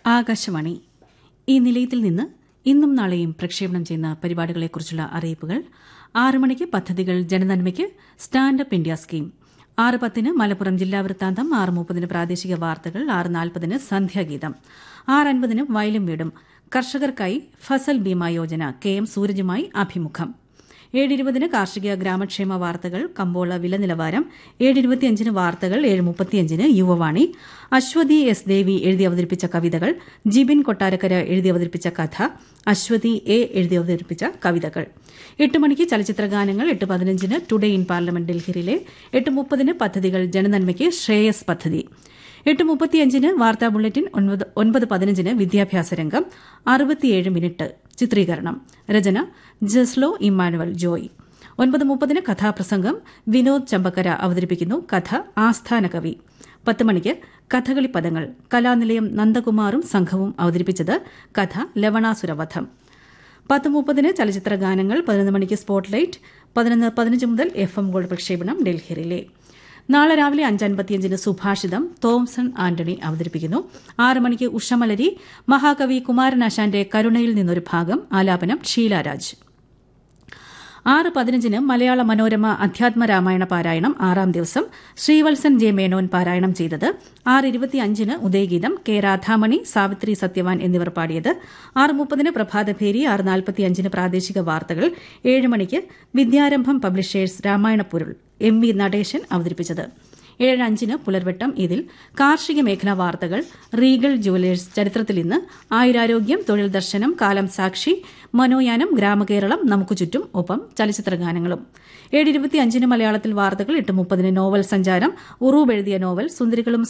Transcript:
ആകാശവാണി ഈ നിലയത്തിൽ നിന്ന് ഇന്നും നാളെയും പ്രക്ഷേപണം ചെയ്യുന്ന പരിപാടികളെക്കുറിച്ചുള്ള അറിയിപ്പുകൾ ആറ് മണിക്ക് പദ്ധതികൾ ജനനന്മയ്ക്ക് സ്റ്റാൻഡപ്പ് ഇന്ത്യ സ്കീം ആറ് പത്തിന് മലപ്പുറം ജില്ലാ വൃത്താന്തം ആറ് മുപ്പതിന് പ്രാദേശിക വാർത്തകൾ ആറ് നാൽപ്പതിന് സന്ധ്യാഗീതം ആറ് അൻപതിന് വയലും വീടും കർഷകർക്കായി ഫസൽ ബീമ യോജന കെ എം സൂരജുമായി അഭിമുഖം ഏഴ് ഇരുപതിന് കാർഷിക ഗ്രാമക്ഷേമ വാർത്തകൾ കമ്പോള വില നിലവാരം ഏഴ് ഇരുപത്തിയഞ്ചിന് വാർത്തകൾ ഏഴ് മുപ്പത്തിയഞ്ചിന് യുവവാണി അശ്വതി എസ് ദേവി എഴുതി അവതരിപ്പിച്ച കവിതകൾ ജിബിൻ കൊട്ടാരക്കര എഴുതി അവതരിപ്പിച്ച കഥ അശ്വതി എ എഴുതി അവതരിപ്പിച്ച കവിതകൾ എട്ട് മണിക്ക് ചലച്ചിത്ര ഗാനങ്ങൾ എട്ട് പതിനഞ്ചിന് ടുഡേ ഇൻ പാർലമെന്റ് ഡൽഹിയിലെ എട്ട് മുപ്പതിന് പദ്ധതികൾ ജനനന്മയ്ക്ക് ശ്രേയസ് പദ്ധതി എട്ട് മുപ്പത്തിയഞ്ചിന് വാർത്താ ബുള്ളറ്റിൻ ഒൻപത് ഒൻപത് പതിനഞ്ചിന് വിദ്യാഭ്യാസ രംഗം അറുപത്തിയേഴ് മിനിറ്റ് ചിത്രീകരണം രചന ജസ്ലോ ഇമ്മാനുവൽ ജോയ് ഒൻപത് മുപ്പതിന് കഥാപ്രസംഗം വിനോദ് ചമ്പക്കര അവതരിപ്പിക്കുന്നു കഥ ആസ്ഥാന കവി പത്ത് മണിക്ക് കഥകളി പദങ്ങൾ കലാനിലയം നന്ദകുമാറും സംഘവും അവതരിപ്പിച്ചത് കഥ ലവണാസുരവധം പത്ത് മുപ്പതിന് ചലച്ചിത്ര ഗാനങ്ങൾ പതിനൊന്ന് മണിക്ക് സ്പോട്ട്ലൈറ്റ് പതിനൊന്ന് പതിനഞ്ച് മുതൽ എഫ് എം ഗോൾഡ് പ്രക്ഷേപണം ഡൽഹിയിലെ നാളെ രാവിലെ അഞ്ചൻപത്തിയഞ്ചിന് സുഭാഷിതം തോംസൺ ആന്റണി അവതരിപ്പിക്കുന്നു ആറ് മണിക്ക് ഉഷമലരി മഹാകവി കുമാരനാശാന്റെ കരുണയിൽ നിന്നൊരു ഭാഗം ആലാപനം ഷീലാരാജ് ആറ് പതിനഞ്ചിന് മലയാള മനോരമ അധ്യാത്മ രാമായണ പാരായണം ആറാം ദിവസം ശ്രീവത്സൻ ജെ മേനോൻ പാരായണം ചെയ്തത് ആറ് ഇരുപത്തിയഞ്ചിന് ഉദയഗീതം കെ രാധാമണി സാവിത്രി സത്യവാൻ എന്നിവർ പാടിയത് ആറ് മുപ്പതിന് പ്രഭാതഭേരി ആറ് നാൽപ്പത്തിയഞ്ചിന് പ്രാദേശിക വാർത്തകൾ ഏഴ് മണിക്ക് Vidyarambham publishers Ramayanapporul M V Natesan അവതരിപ്പിച്ചത് ഏഴ് അഞ്ചിന് പുലർവെട്ടം ഇതിൽ കാർഷിക മേഖലാ വാർത്തകൾ റീഗൽ ജുവലേഴ്സ് ചരിത്രത്തിൽ ഇന്ന് ആയുരാരോഗ്യം തൊഴിൽ ദർശനം കാലം സാക്ഷി മനോയാനം ഗ്രാമകേരളം നമുക്ക് ചുറ്റും ഒപ്പം ചലച്ചിത്ര ഗാനങ്ങളും ഏഴ് ഇരുപത്തിയഞ്ചിന് മലയാളത്തിൽ വാർത്തകൾ എട്ട് മുപ്പതിന് നോവൽ സഞ്ചാരം ഉറൂബ് എഴുതിയ നോവൽ സുന്ദരികളും